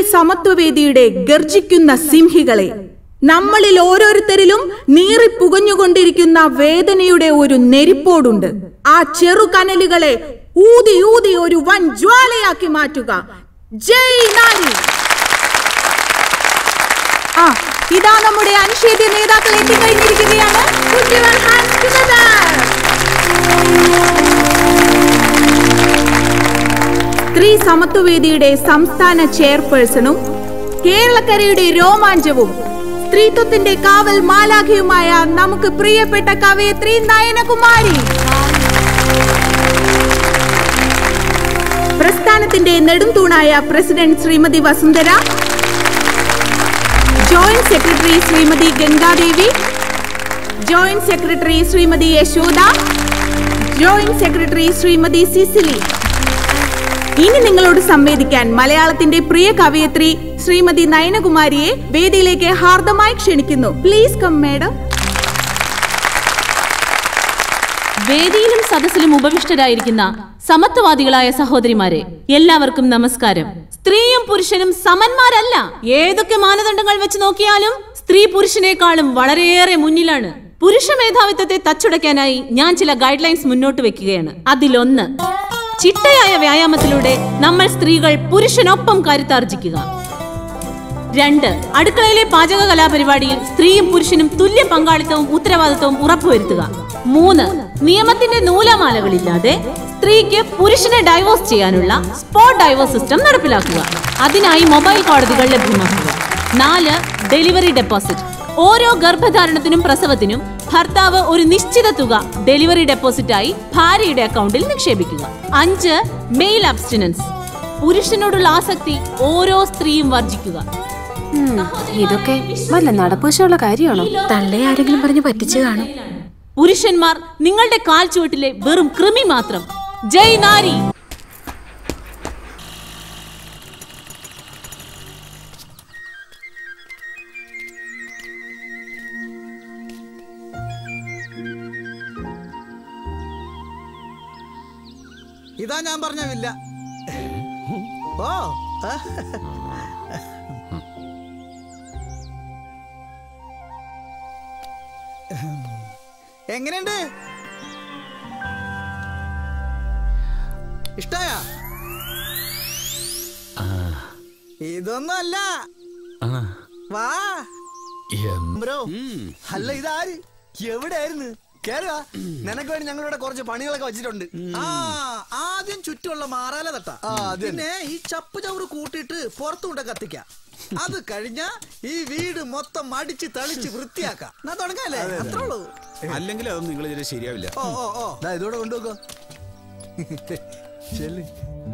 സമത്വവേദിയുടെ ഗർജിക്കുന്ന സിംഹികളെ നമ്മളിൽ ഓരോരുത്തരിലും നീറിപ്പുകഞ്ഞുകൊണ്ടിരിക്കുന്ന വേദനയുടെ ഒരു നെരിപ്പോടുണ്ട് ആ ചെറുകനലുകളെ ഊതി ഊതി ഒരു വൻ ജ്വാലയാക്കി മാറ്റുക ജയ് നാരി ആ ഇതാ നമ്മുടെ അനിഷേധ്യ നേതാക്കൾ എത്തിക്കഴിഞ്ഞിരിക്കുകയാണ് Put your hands together. സ്ത്രീ സമത്വവേദിയുടെ സംസ്ഥാന ചെയർപേഴ്സണും കേരളക്കരയുടെ രോമാഞ്ചവും സ്ത്രീത്വത്തിന്റെ കാവൽ മാലാഖയുമായ നമുക്ക് പ്രിയപ്പെട്ട കവയത്രി നയനകുമാരി പ്രസ്ഥാനത്തിന്റെ നെടുംതൂണായ president Srimathi Vasundhara joint secretary Srimathi Gangadevi joint secretary Srimathi Yashoda joint secretary Srimathi Cecily ഇനി നിങ്ങളോട് സംവേദിക്കാൻ മലയാളത്തിന്റെ പ്രിയ കവയത്രി ശ്രീമതി നയനകുമാരിയെ വേദിയിലേക്ക് ഹാർദമായി ക്ഷണിക്കുന്നു പ്ലീസ് കം മേഡം വേദിയിലും സദസ്സിലും ഉപവിഷ്ടരായിരിക്കുന്ന സമത്വവാദികളായ സഹോദരിമാരെ എല്ലാവർക്കും നമസ്കാരം സ്ത്രീയും പുരുഷനും സമന്മാരല്ല ഏതൊക്കെ മാനദണ്ഡങ്ങൾ വെച്ച് നോക്കിയാലും സ്ത്രീ പുരുഷനേക്കാളും വളരെയേറെ മുന്നിലാണ് പുരുഷ മേധാവിത്വത്തെ തച്ചുടയ്ക്കാനായി ഞാൻ ചില ഗൈഡ് ലൈൻസ് മുന്നോട്ട് വെക്കുകയാണ് അതിലൊന്ന് ചിട്ടയായ വ്യായാമത്തിലൂടെ നമ്മൾ സ്ത്രീകൾ പുരുഷനൊപ്പം കരുത്താർജിക്കുക രണ്ട് അടുക്കളയിലെ പാചക കലാപരിപാടിയിൽ സ്ത്രീയും പുരുഷനും തുല്യ പങ്കാളിത്തവും ഉത്തരവാദിത്തവും ഉറപ്പുവരുത്തുക മൂന്ന് നിയമത്തിന്റെ നൂലാമാലകളില്ലാതെ സ്ത്രീക്ക് പുരുഷനെ ഡൈവോഴ്സ് ചെയ്യാനുള്ള സ്പോട്ട് ഡൈവോഴ്സ് സിസ്റ്റം നടപ്പിലാക്കുക അതിനായി മൊബൈൽ കോടതികൾ ലഭ്യമാക്കുക നാല് ഡെലിവറി ഡെപ്പോസിറ്റ് ഓരോ ഗർഭധാരണത്തിനും പ്രസവത്തിനും ഭർത്താവ് ഒരു നിശ്ചിത തുക ഡെലിവറി ഡെപ്പോസിറ്റായി ഭാര്യയുടെ അക്കൗണ്ടിൽ നിക്ഷേപിക്കുക അഞ്ച് മെയിൽ അബ്സ്റ്റിനൻസ് പുരുഷനോടുള്ള ആസക്തി ഓരോ സ്ത്രീയും വർജിക്കുക ഇതൊക്കെ വല്ല നടപ്പുവശമുള്ള കാര്യമാണോ തള്ളെ ആരെങ്കിലും പറഞ്ഞ് പറ്റിച്ചു കാണും പുരുഷന്മാർ നിങ്ങളുടെ കാൽ ചുവട്ടിലെ വെറും കൃമി മാത്രം ജയ് നാരി ഇതാ ഞാൻ പറഞ്ഞ വില്ല ഓ ആ. എങ്ങനെയുണ്ട് ഇഷ്ടായ ഇതൊന്നും അല്ല വാ ബ്രോ അല്ല ഇതാര് എവിടെയായിരുന്നു കേറുക നിനക്ക് വേണ്ടി ഞങ്ങളിവിടെ കുറച്ച് പണികളൊക്കെ വെച്ചിട്ടുണ്ട് ആ ആദ്യം ചുറ്റുമുള്ള മാറാല തട്ട പിന്നെ ഈ ചപ്പ് ചവറ് കൂട്ടിയിട്ട് പുറത്തു കൊണ്ട് കത്തിക്കാം അത് കഴിഞ്ഞ ഈ വീട് മൊത്തം അടിച്ച് തളിച്ച് വൃത്തിയാക്കാം എന്നാ തുടങ്ങാല്ലേ അത്രേ ഉള്ളൂ അല്ലെങ്കിൽ അതൊന്നും നിങ്ങൾ ഇതിന് ശരിയാവില്ല ഓ ഓ ഓ ദാ ഇതോടെ കൊണ്ടുപോക്കോ ചെല്ല്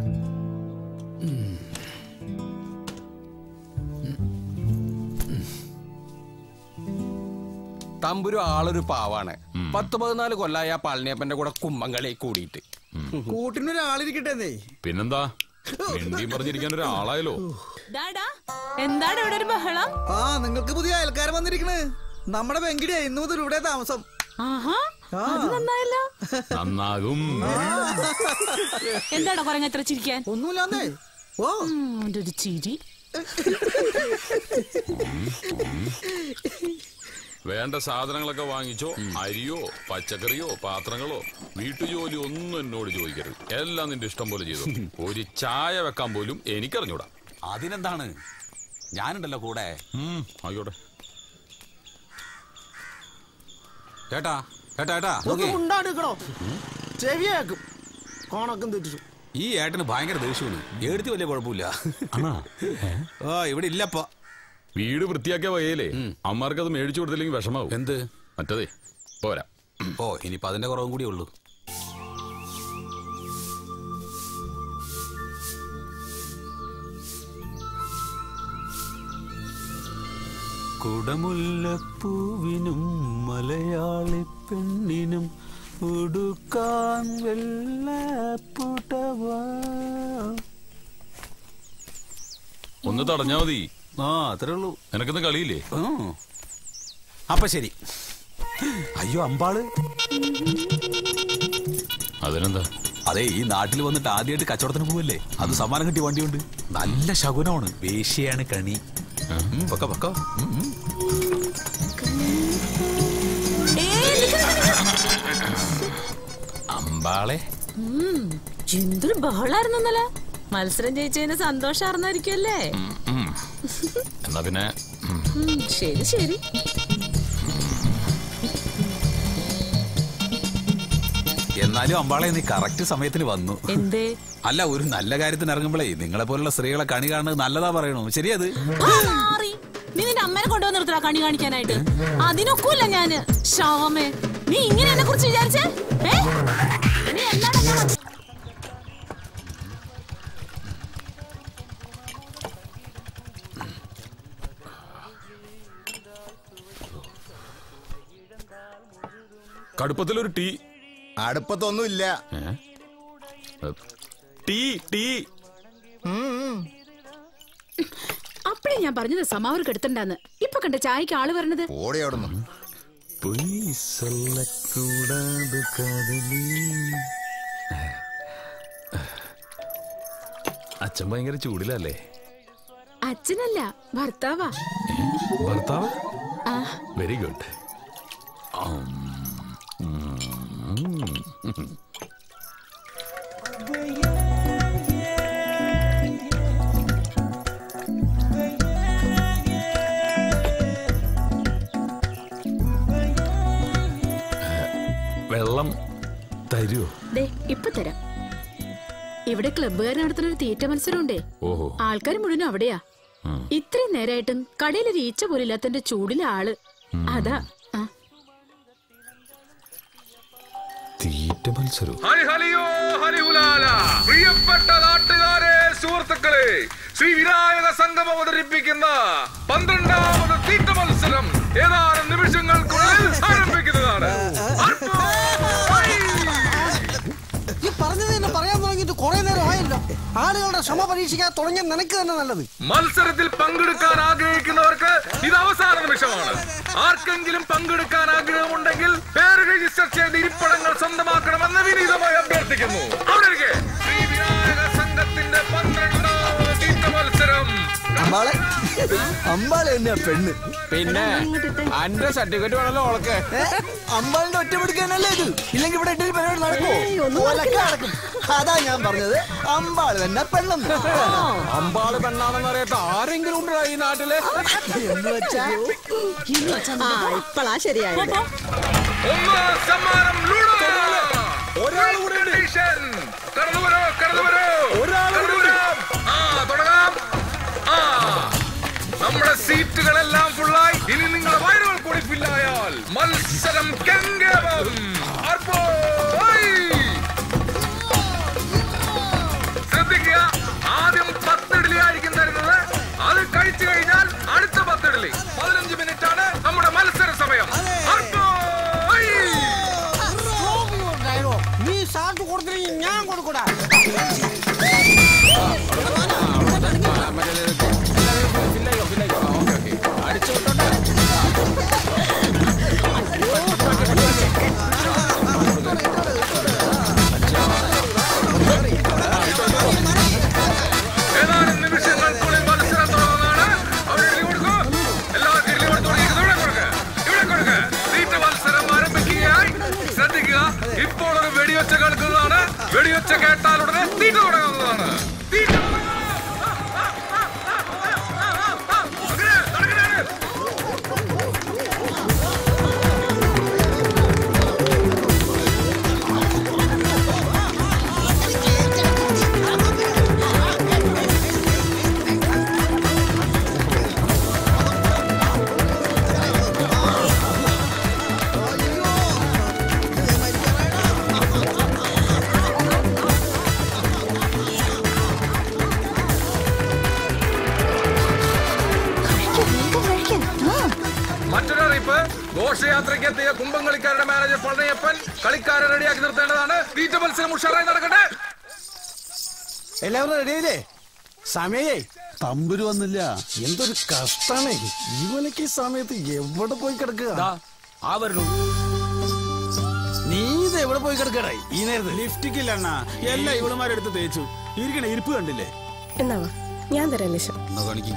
തമ്പുരു ആളൊരു പാവാണ് പത്ത് പതിനാല് കൊല്ലായ ആ പളനിയപ്പന്റെ കൂടെ കുമ്മങ്കളി കൂടിയിട്ട് കൂട്ടിനൊരാളിരിക്കട്ടെ പിന്നെന്താ മിണ്ടിയും പറഞ്ഞിരിക്കാൻ ഒരാളായല്ലോ ഡാഡാ എന്താണ് ഇവിടെ ഒരു ബഹളം ആ നിങ്ങൾക്ക് പുതിയ അയൽക്കാരൻ വന്നിരിക്കണ് നമ്മുടെ വെങ്കിടിയാ ഇന്നു മുതൽ ഇവിടെ താമസം ആഹാ അത് നന്നായല്ലോ നന്നാകും എന്താടാ കുറഞ്ഞ എത്ര ചിരിക്കാൻ ഒന്നുമില്ലാന്നേ ഓ ഉം, അവന്റെ ഒരു ചിരി വേണ്ട സാധനങ്ങളൊക്കെ വാങ്ങിച്ചോ അരിയോ പച്ചക്കറിയോ പാത്രങ്ങളോ വീട്ടുജോലി ഒന്നും എന്നോട് ചോദിക്കരുത് എല്ലാം നിന്റെ ഇഷ്ടം പോലെ ചെയ്തു ഒരു ചായ വെക്കാൻ പോലും എനിക്കറിഞ്ഞൂടാ അതിനെന്താണ് ഞാനുണ്ടല്ലോ കൂടെ ഉം, ആയിക്കോട്ടെ ഏട്ടാ ഏട്ടാ ഏട്ടാ നോക്കേ ഉണ്ടാടിക്കണോ ചെവിയാക്കും കോണക്കം തെറ്റിച്ചു ഈ ഏട്ടന് ഭയങ്കര ദേഷ്യമാണ് എടുത്ത് വലിയ കുഴപ്പമില്ല ഓ ഇവിടെ ഇല്ലപ്പോ വീട് വൃത്തിയാക്കിയ വകയിലേ അമ്മമാർക്ക് അത് മേടിച്ചു കൊടുത്തില്ലെങ്കിൽ വിഷമാവും എന്ത് മറ്റതേ പോരാ ഓ ഇനിയിപ്പോ അതിന്റെ കുറവും കൂടി ഉള്ളൂ കുടമുല്ലപ്പൂവിനും മലയാളി പെണ്ണിനും ഉടുക്കാൻ വെള്ളപ്പുടവാ ഒന്ന് തടഞ്ഞാ മതി ആ അത്രേ ഉള്ളൂ നിനക്കിന്ന് കളിയില്ലേ ഉം. അപ്പൊ ശരി അയ്യോ അമ്പാള് അതിനെന്താ അതെ ഈ നാട്ടിൽ വന്നിട്ട് ആദ്യമായിട്ട് കച്ചവടത്തിന് പോവല്ലേ അത് സമ്മാനം കിട്ടിയ വണ്ടിയുണ്ട് നല്ല ശകുനമാണ് വേശ്യയാണ് കണി ഉം, പൊക്കോ പൊക്കോ ഉം, ഉം. അമ്പാളെ എന്തൊരു ബഹളായിരുന്നു ഇന്നലെ മത്സരം ജയിച്ചതിന് സന്തോഷാർന്നായിരിക്കുമല്ലേ ഉം. എന്നാ പിന്നെ ഉം. ശരി ശരി എന്നാലും അമ്പാളെ നീ കറക്റ്റ് സമയത്തിന് വന്നു എന്തേ അല്ല ഒരു നല്ല കാര്യത്തിന് ഇറങ്ങുമ്പോഴേ നിങ്ങളെ പോലുള്ള സ്ത്രീകളെ കണി കാണുന്നത് നല്ലതാ പറയണു ശരിയത് ആ, മാറി. നീ നിന്റെ അമ്മനെ കൊണ്ടുവന്ന് നിർത്തടാ കണി കാണിക്കാനായിട്ട് അതിനൊക്കൂല ഞാന് ശവമേ നീ ഇങ്ങനെ എന്നെ കുറിച്ച് വിചാരിച്ചേ ഏ? നീ എല്ലാടെ ഞാൻ വന്ന്- കടുപ്പത്തിലൊരു ടീ അടുപ്പത്തൊന്നും ഇല്ല ഏ? ടീ ടീ അപ്പഴേ ഞാൻ പറഞ്ഞത് സമാവർ കെടുത്തണ്ടാന്ന് ഇപ്പൊ കണ്ട ചായക്ക് ആള് വരണത് ഓടി അവിടുന്ന് പൊയ് സൊല്ലക്കൂടാതെ കാതലി. അച്ഛൻ ഭയങ്കര ചൂടിലല്ലേ അച്ഛനല്ല ഭർത്താവാ ഭർത്താവ് ആ വെരി ഗുഡ് വെള്ളം തരുമോ ദേ ഇപ്പൊ തരാം ഇവിടെ ക്ലബ്ബുകാർ നടത്തുന്ന ഒരു തീറ്റ മത്സരമുണ്ടേ ഓഹോ ആൾക്കാർ മുഴുവൻ അവിടെയാ ഉം. ഇത്രയും നേരായിട്ടും കടയിലൊരു ഈച്ച പോലില്ലാത്തന്റെ ചൂടിലെ ആള് അതാ ആ തീറ്റ മത്സരം ഹരി ഹലിയോ ഹരിഹുലാല പ്രിയപ്പെട്ട നാട്ടുകാരെ സുഹൃത്തുക്കളെ ശ്രീ വിനായക സംഘം അവതരിപ്പിക്കുന്ന പന്ത്രണ്ടാമത് തീറ്റ മത്സരം ഏതാനും നിമിഷങ്ങൾക്കുള്ളിൽ ആരംഭിക്കുന്നതാണ് അൽപ്പോ ഹൈ! ഈ പറഞ്ഞത് തന്നെ പറയാൻ തുടങ്ങിയിട്ട് കുറെ നേരം ആയല്ലോ ആളുകളുടെ ക്ഷമ പരീക്ഷിക്കാൻ തുടങ്ങിയ നിനക്ക് തന്നെ നല്ലത് മത്സരത്തിൽ പങ്കെടുക്കാൻ ആഗ്രഹിക്കുന്നവർക്ക് ഇത് അവസാന നിമിഷമാണ് ആർക്കെങ്കിലും പങ്കെടുക്കാൻ ആഗ്രഹമുണ്ടെങ്കിൽ പേര് രജിസ്റ്റർ ചെയ്ത് ഇരിപ്പിടങ്ങൾ സ്വന്തമാക്കണമെന്ന് വിനീതമായി അഭ്യർത്ഥിക്കുന്നു അവിടെ ഇരിക്കെ. ശ്രീ വിനായക സംഘത്തിന്റെ പന്ത്രണ്ടാമത് തീറ്റ മത്സരം അമ്പാളെ അമ്പാളെ തന്നെയാ പെണ്ണ് പിന്നെ അന്റെ സർട്ടിഫിക്കറ്റ് വേണല്ലോ ഓളക്ക് ഏ? അമ്പാളിന്റെ ഒറ്റ പിടിക്കാനല്ലേ ഇത് ഇല്ലെങ്കിൽ ഇവിടെ ഇട്ടൊരു പരിപാടി നടക്കുമോ ഓലൊക്കെ നടക്കും അതാ ഞാൻ പറഞ്ഞത് അമ്പാള് തന്നെ പെണ്ണെന്ന് അമ്പാള് പെണ്ണാണെന്ന് അറിയാത്ത ആരെങ്കിലും ഉണ്ടോ ഈ നാട്ടില് എന്ന് വെച്ചാ ഇപ്പളാ ശരിയായത് ഒന്നാം സമ്മാനം ലൂഡോ ഒരാൾ കൂടെ ഉണ്ട്. കണ്ടീഷൻ. കടന്നു വരൂ കടന്നു വരൂ ഒരാൾ കടന്നു കൂടെ വരൂ. ആ തുടങ്ങാം ആ നമ്മുടെ സീറ്റുകളെല്ലാം ഫുള്ളായി ഇനി നിങ്ങളുടെ വയറുകൾ കൂടി ഫില്ലായാൽ മത്സരം കെങ്കേവം അർപ്പോയ്. ശ്രദ്ധിക്കുക ആദ്യം പത്തിഡലി ആയിരിക്കും തരുന്നത് അത് കഴിച്ചു കഴിഞ്ഞാൽ അടുത്ത പത്തിഡലി പതിനഞ്ച് മിനിറ്റ് ആണ് നമ്മുടെ മത്സര സമയം അർപ്പോയ്. നീ സാറ്റ് കൊടുത്തില്ലെങ്കിൽ ഞാൻ കൊടുക്കൂടാ ഫില്ലായോ ഫില്ലായോ ഓക്കെ ഓക്കെ അടിച്ചു വിട്ടോട്ടെ ഏതാനും നിമിഷങ്ങൾക്കുള്ളിൽ മത്സരം തുടങ്ങുന്നതാണ് അവിടെ ഇഡ്ഡലി കൊടുക്കൂ എല്ലാവർക്കും ഇഡ്ഡലി കൊടുത്തു തുടങ്ങിയത് ഇവിടെ കൊടുക്ക് ഇവിടെ കൊടുക്ക് തീറ്റ മത്സരം ആരംഭിക്കുകയായി ശ്രദ്ധിക്കുക ഇപ്പോൾ ഒരു വെടിയൊച്ച കേൾക്കുന്നതാണ് വെടിയൊച്ച കേട്ടാൽ ഉടനെ തീറ്റ തുടങ്ങുന്നതാണ് തീറ്റ തുടങ്ങുക. അങ്ങനെ, നടക്കണേ. മറ്റൊരറിയിപ്പ് ഘോഷയാത്രയ്ക്ക് എത്തിയ കുംഭംകളിക്കാരുടെ മാനേജർ പളനിയപ്പൻ കളിക്കാരെ റെഡിയാക്കി നിർത്തേണ്ടതാണ് തീറ്റ മത്സരം ഉഷാറായി നടക്കട്ടെ എല്ലാവരും റെഡിയായില്ലേ സമയേ തമ്പുരു വന്നില്ല എന്തൊരു കഷ്ടാണേ ഇവനക്ക് ഈ സമയത്ത് എവിടെ പോയി കിടക്കുക ദാ, ആ വരണു നീ ഇത് ഇവിടെ പോയി കിടക്കടായി ഈ നേരത്ത് ലിഫ്റ്റിക്കില്ല അണ്ണാ എല്ലാം ഇവളുമാരെടുത്ത് തേച്ചു ഇരിക്കണ ഇരിപ്പ് കണ്ടില്ലേ എന്നാ വാ, ഞാൻ തരാം ലിശ എന്നാ കാണിക്കും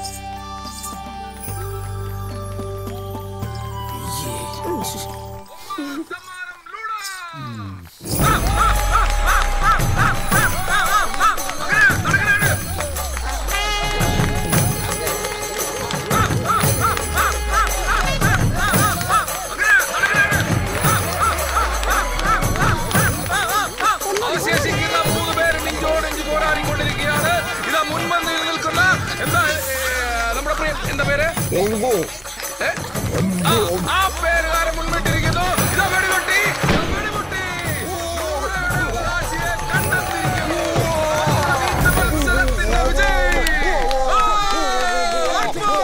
അവശേഷിക്കുന്ന മൂന്ന് പേര് നെഞ്ചോടെഞ്ച് പോരാടിക്കൊണ്ടിരിക്കുകയാണ് ഇതാ മുൻപന്തിയിൽ നിൽക്കുന്ന എന്താ ഏ, നമ്മുടെ പ്രിയ എന്താ പേര് ഏ? ആ, ആ പേരുകാരൻ മുൻപിട്ടിരിക്കുന്നു ഇതാ വെടിപൊട്ടി ഇതാ വെടിപൊട്ടി രാശിയെ കണ്ടെത്തിയിരിക്കുന്നു ഈ മത്സരത്തിന്റെ വിജയി ആ, അക്ബർ!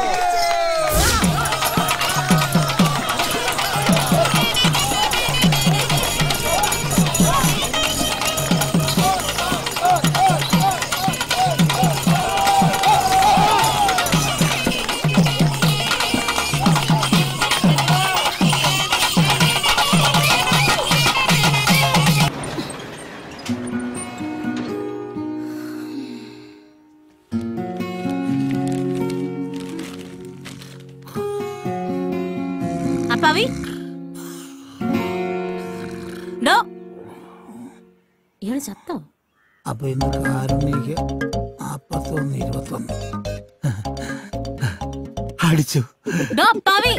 അപ്പാവി ഡോ ഇയാള് ചത്തോ അപ്പൊ ഇന്ന് കാരുണ്യക്ക് നാപ്പത്തൊന്ന് ഇരുപത്തൊന്ന് അടിച്ചു ഡോ അപ്പാവി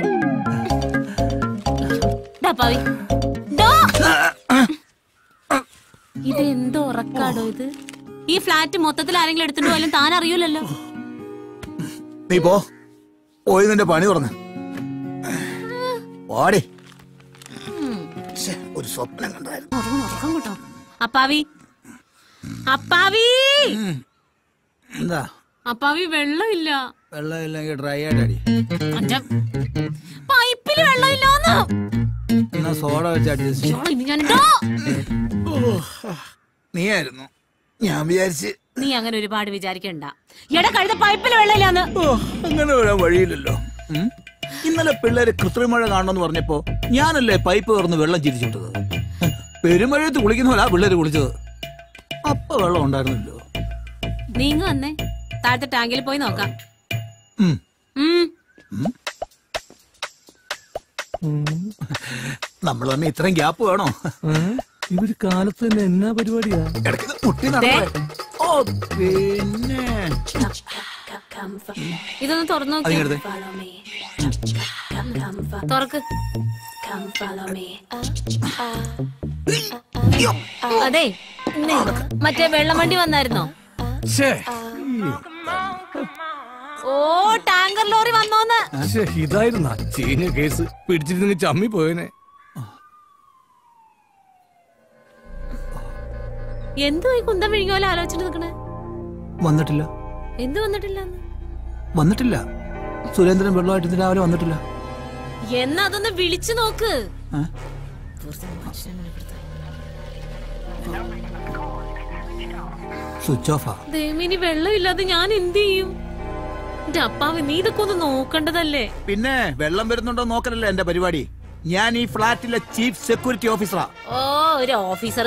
ഡോ അപ്പാവി ഡോ ഇത് എന്തോ ഉറക്കാടോ ഇത് ഈ ഫ്ലാറ്റ് മൊത്തത്തിൽ ആരെങ്കിലും എടുത്തിട്ട് പോയാലും താൻ അറിയൂലല്ലോ നീ പോ പോയി നിന്റെ പണി തുറന്ന് ഓടി ശ്ശെ, ഒരു സ്വപ്നം കണ്ടായിരുന്നു ഉറങ്ങും ഉറക്കം കേട്ടോ അപ്പാവി അപ്പാവി എന്താ അപ്പാവി വെള്ളമില്ല വെള്ളമില്ലെങ്കിൽ ഡ്രൈ ആയിട്ട് അടി അന്റെ പൈപ്പില് വെള്ളമില്ലാന്ന് എന്നാ സോഡ വെച്ച് അഡ്ജസ്റ്റ് ചെയ്യ്. ഇനി ഞാൻ ഡോ നീയായിരുന്നു ഞാൻ വിചാരിച്ച് നീ അങ്ങനെ ഒരുപാട് വിചാരിക്കണ്ട എടാ കഴുത പൈപ്പില് വെള്ളമില്ലാന്ന് ഓ, അങ്ങനെ വരാൻ വഴിയില്ലല്ലോ ഉം? ഇന്നലെ പിള്ളേര് കൃത്രിമഴ കാണണമെന്ന് പറഞ്ഞപ്പോ ഞാനല്ലേ പൈപ്പ് തുറന്ന് വെള്ളം ചിരിച്ചുവിട്ടത് പെരുമഴയത്ത് കുളിക്കുന്ന പോലെ ആ പിള്ളേര് കുളിച്ചത് അപ്പൊ വെള്ളം ഉണ്ടായിരുന്നല്ലോ നീങ്ങ വന്നേ താഴത്തെ ടാങ്കിൽ പോയി നോക്കാം ഉം. ഉം. നമ്മൾ തന്നെ ഇത്രയും ഗ്യാപ്പ് വേണോ ഇവര് കാലത്ത് തന്നെ എന്നാ പരിപാടിയാ ഇടയ്ക്ക് മുട്ടി നടന്നേ. ഓ പിന്നെ ഇതൊന്ന് തുറന്നു അതിങ്ങടുത്ത്. തുറക്ക് അതെ ഇന്നേ മറ്റേ വെള്ളം വണ്ടി വന്നായിരുന്നോ ഓ ടാങ്കർ ലോറി വന്നോന്ന് ഇതായിരുന്ന ചീഞ്ഞ കേസ് പിടിച്ചിരുന്നെങ്കിൽ ചമ്മി പോയനെ എന്തോ ഈ കുന്തം വിഴുങ്ങിയ പോലെ ആലോചിച്ചിട്ട് നിക്കണേ വന്നിട്ടില്ല എന്ത് വന്നിട്ടില്ല വന്നിട്ടില്ല സുരേന്ദ്രൻ വെള്ളമായിട്ട് ഇന്ന് രാവിലെ വന്നിട്ടില്ല എന്നാ അതൊന്ന് വിളിച്ചു നോക്ക് ഏ? സ്വിച്ച് ഓഫാ ദേമിനി വെള്ളമില്ലാതെ ഞാൻ എന്ത് ചെയ്യും എന്റെ അപ്പാവ് നീ ഇതൊക്കെ ഒന്ന് നോക്കണ്ടതല്ലേ പിന്നെ വെള്ളം വരുന്നുണ്ടോ നോക്കലല്ലേ എന്റെ പരിപാടി ഞാൻ ഈ ഫ്ലാറ്റിലെ ചീഫ് സെക്യൂരിറ്റി ഓഫീസറാ ഓ ഒരു ഓഫീസർ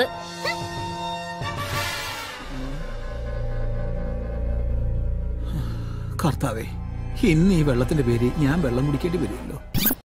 കർത്താവേ ഇന്ന് ഈ വെള്ളത്തിന്റെ പേര് ഞാൻ വെള്ളം കുടിക്കേണ്ടി വരുമല്ലോ